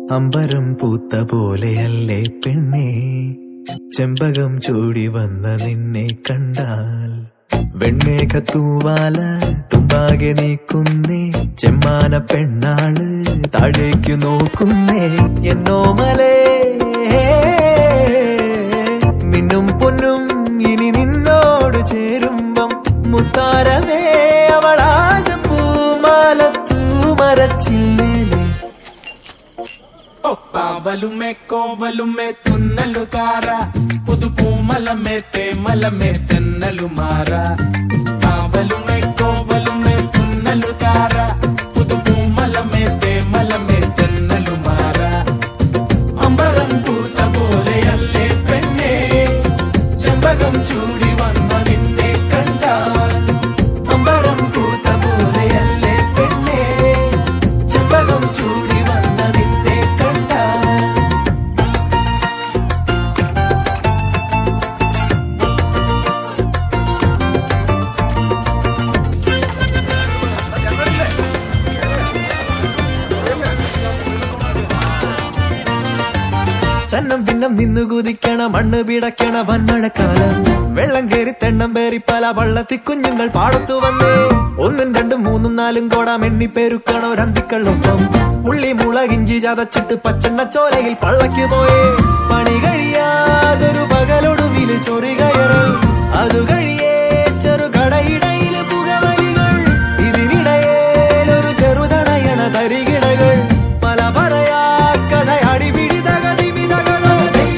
അമ്പരം പൂത്ത പോലെയല്ലേ പെണ്ണേ ചെമ്പകം ചൂടി വന്ന നിന്നെ കണ്ടാൽ വെണ്ണേകത്തൂവാല തുമ്പാകെ നീക്കുന്നേ ചെമ്മാന പെണ്ണാള് താഴേക്കു നോക്കുന്നേ എന്നോ മലേ മിന്നും പൊന്നും ഇനി നിന്നോട് ചേരുമ്പം മുത്താരമേ അവളാശം പൂമാലത്തൂ മരച്ചില്ലേ పావలుమే కోవలుమే తున్నలు కార పుదుపు మలమే తేమలమే తెన్నలు మారా పావలుమే కోవలుమే తున్నలు కార పుదుపు మలమే తేమలమే తెన్నలు మారా അമ്പരം പൂത്ത പോലെയല്ലേ പെണ്ണേ ചെമ്പകം ചൂടി വന്ന നിന്നെ കണ്ടാൽ അമ്പരം പൂത്ത പോലെയല്ലേ പെണ്ണേ ചെമ്പകം ചൂടി വന്ന നിന്നെ കണ്ടാൽ ചന്നം പിന്നം നിന്നു കുതിക്കണ മണ്ണ് പിടയ്ക്കണ വന്മഴക്കാലം വെള്ളം കയറി തെണ്ണം പേറി പല വള്ളത്തി കുഞ്ഞുങ്ങൾ പാടത്തു വന്നേ ഒന്നും രണ്ടും മൂന്നും നാലും കോടാം എണ്ണി പെരുക്കണ ഒരന്തിക്കള്ളൊപ്പം ഉള്ളി മുളകിഞ്ചി ചതച്ചിട്ട് പച്ചെണ്ണ ചോരയിൽ പള്ളക്ക് പോയേ പണി കഴിയാതൊരു പകലൊടുവില് ചൊറി കയറൽ അതു കഴിയേ ചെറുകടയിടയില് പുകവലികൾ ഇതിനിടയേലൊരു ചെറുതണയണ തരികിടകൾ പല പറയാ കഥ അടിപിടി തകതി വിതകതോ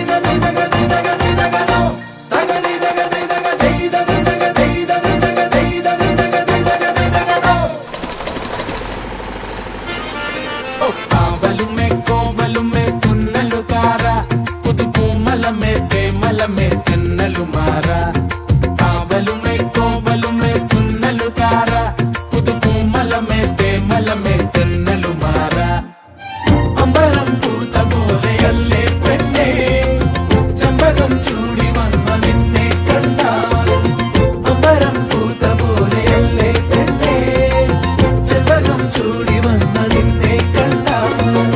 పావలుమే కోవలుమే తున్నలు కార పుదుపు మలమే తేమలమే తెన్నలు మారా పావలుమే కోవలుమే తున్నలు కార పుదుపు మలమే తేమలమే తెన్నలు మారా അമ്പരം പൂത്ത പോലെയല്ലേ പെണ്ണേ ചെമ്പകം ചൂടി വന്ന നിന്നെ കണ്ടാൽ അമ്പരം പൂത്ത പോലെയല്ലേ പെണ്ണേ ചെമ്പകം ചൂടി വന്ന നിന്നെ കണ്ടാൽ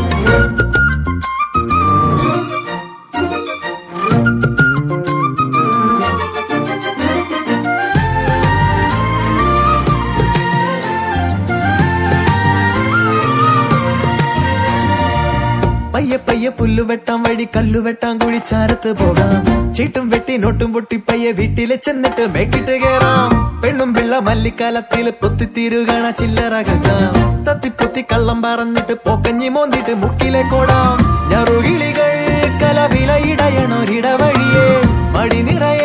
പയ്യെ പയ്യെ പുല്ലുവെട്ടാൻ വഴി കല്ലുവെട്ടാൻ കുഴിച്ചാരത്ത് പോകാം ചീട്ടും വെട്ടി നോട്ടും പൊട്ടി പയ്യെ വീട്ടിലെ ചെന്നിട്ട് മേക്കിട്ട് കേറാം പെണ്ണും പിള്ള മല്ലിക്കാലത്തില് പൊത്തിത്തീരുകണ ചില്ലറ കെട്ടാം തത്തിപ്പൊത്തി കള്ളം പറഞ്ഞിട്ട് പോക്കഞ്ഞി മോന്തിട്ട് മുക്കിലെ കോടാം ഞറുകിളികൾ കലവിലയിടയണൊരിടവഴിയെ മടി നിറയെ